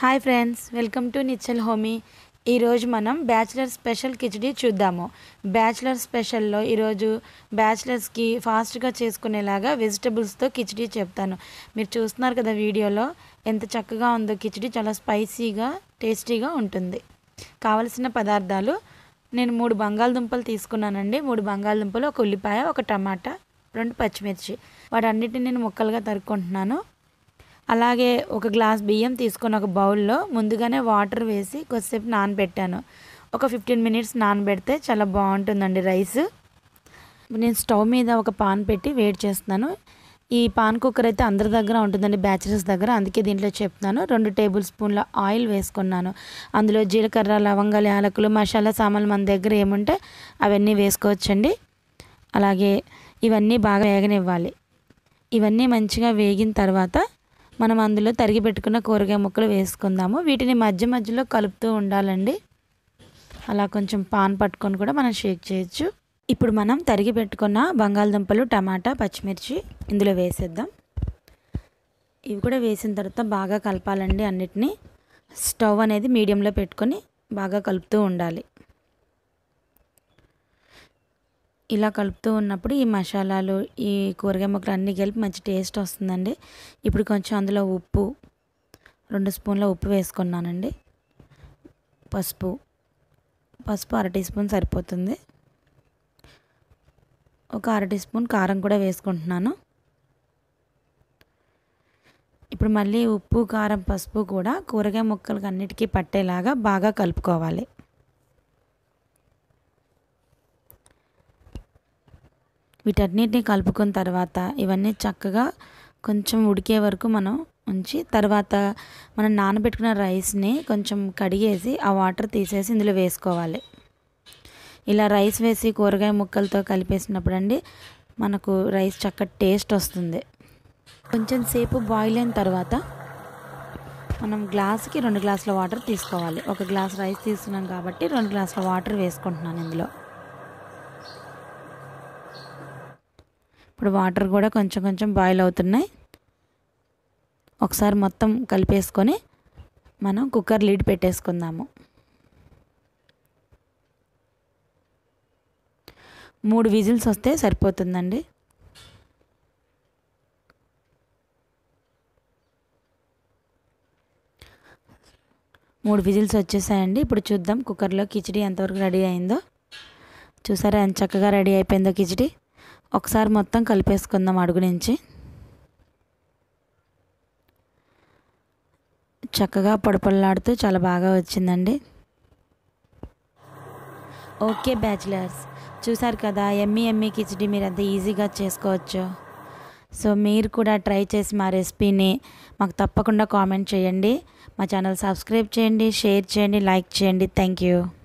hi friends welcome to నిచ్చల్ హోమీ ఈరోజు మనం బ్యాచిలర్ స్పెషల్ కిచడీ చూద్దాము బ్యాచిలర్ స్పెషల్లో ఈరోజు బ్యాచిలర్స్కి ఫాస్ట్గా చేసుకునేలాగా వెజిటబుల్స్తో కిచడీ చెప్తాను మీరు చూస్తున్నారు కదా వీడియోలో ఎంత చక్కగా ఉందో కిచడీ చాలా స్పైసీగా టేస్టీగా ఉంటుంది కావలసిన పదార్థాలు నేను మూడు బంగాళదుంపలు తీసుకున్నానండి మూడు బంగాళదుంపలు ఒక ఉల్లిపాయ ఒక టమాటా రెండు పచ్చిమిర్చి వాటన్నిటిని నేను ముక్కలుగా తరుక్కుంటున్నాను అలాగే ఒక గ్లాస్ బియ్యం తీసుకొని ఒక బౌల్లో ముందుగానే వాటర్ వేసి కొద్దిసేపు నానబెట్టాను ఒక ఫిఫ్టీన్ మినిట్స్ నానబెడితే చాలా బాగుంటుందండి రైస్ నేను స్టవ్ మీద ఒక పాన్ పెట్టి వేడి చేస్తున్నాను ఈ పాన్ కుక్కర్ అయితే అందరి దగ్గర ఉంటుందండి బ్యాచిలర్స్ దగ్గర అందుకే దీంట్లో చెప్తున్నాను రెండు టేబుల్ స్పూన్ల ఆయిల్ వేసుకున్నాను అందులో జీలకర్ర లవంగాలు యాలకులు మసాలా సామాన్లు మన దగ్గర ఏముంటే అవన్నీ వేసుకోవచ్చండి అలాగే ఇవన్నీ బాగా వేగనివ్వాలి ఇవన్నీ మంచిగా వేగిన తర్వాత మనం అందులో తరిగి పెట్టుకున్న కూరగాయ ముక్కలు వేసుకుందాము వీటిని మధ్య మధ్యలో కలుపుతూ ఉండాలండి అలా కొంచెం పాన్ పట్టుకొని కూడా మనం షేక్ చేయొచ్చు ఇప్పుడు మనం తరిగి పెట్టుకున్న బంగాళదుంపలు టమాటా పచ్చిమిర్చి ఇందులో వేసేద్దాం ఇవి కూడా వేసిన తర్వాత బాగా కలపాలండి అన్నిటినీ స్టవ్ అనేది మీడియంలో పెట్టుకొని బాగా కలుపుతూ ఉండాలి ఇలా కలుపుతూ ఉన్నప్పుడు ఈ మసాలాలు ఈ కూరగాయ ముక్కలు అన్నీ కలిపి మంచి టేస్ట్ వస్తుందండి ఇప్పుడు కొంచెం అందులో ఉప్పు రెండు స్పూన్ల ఉప్పు వేసుకున్నానండి పసుపు పసుపు అర టీ స్పూన్ సరిపోతుంది ఒక అర టీ స్పూన్ కారం కూడా వేసుకుంటున్నాను ఇప్పుడు మళ్ళీ ఉప్పు కారం పసుపు కూడా కూరగాయ ముక్కలకి అన్నిటికీ పట్టేలాగా బాగా కలుపుకోవాలి వీటన్నిటిని కలుపుకున్న తర్వాత ఇవన్నీ చక్కగా కొంచెం ఉడికే వరకు మనం ఉంచి తర్వాత మనం నానబెట్టుకున్న రైస్ని కొంచెం కడిగేసి ఆ వాటర్ తీసేసి ఇందులో వేసుకోవాలి ఇలా రైస్ వేసి కూరగాయ ముక్కలతో కలిపేసినప్పుడు అండి మనకు రైస్ చక్కటి టేస్ట్ వస్తుంది కొంచెం సేపు బాయిల్ అయిన తర్వాత మనం గ్లాస్కి రెండు గ్లాసుల వాటర్ తీసుకోవాలి ఒక గ్లాస్ రైస్ తీసుకున్నాం కాబట్టి రెండు గ్లాసుల వాటర్ వేసుకుంటున్నాను ఇందులో ఇప్పుడు వాటర్ కూడా కొంచెం కొంచెం బాయిల్ అవుతున్నాయి ఒకసారి మొత్తం కలిపేసుకొని మనం కుక్కర్ లీడ్ పెట్టేసుకుందాము మూడు విజిల్స్ వస్తే సరిపోతుందండి మూడు విజిల్స్ వచ్చేసాయండి ఇప్పుడు చూద్దాం కుక్కర్లో కిచడీ ఎంతవరకు రెడీ అయిందో చూసారా ఎంత చక్కగా రెడీ అయిపోయిందో కిచడీ ఒకసారి మొత్తం కలిపేసుకుందాం అడుగు నుంచి చక్కగా పొడపొడలాడుతూ చాలా బాగా వచ్చిందండి ఓకే బ్యాచిలర్స్ చూసారు కదా ఎమ్మీ ఎమ్మీ కిచడీ మీరు ఎంత ఈజీగా చేసుకోవచ్చు సో మీరు కూడా ట్రై చేసి మా రెసిపీని మాకు తప్పకుండా కామెంట్ చేయండి మా ఛానల్ సబ్స్క్రైబ్ చేయండి షేర్ చేయండి లైక్ చేయండి థ్యాంక్ యూ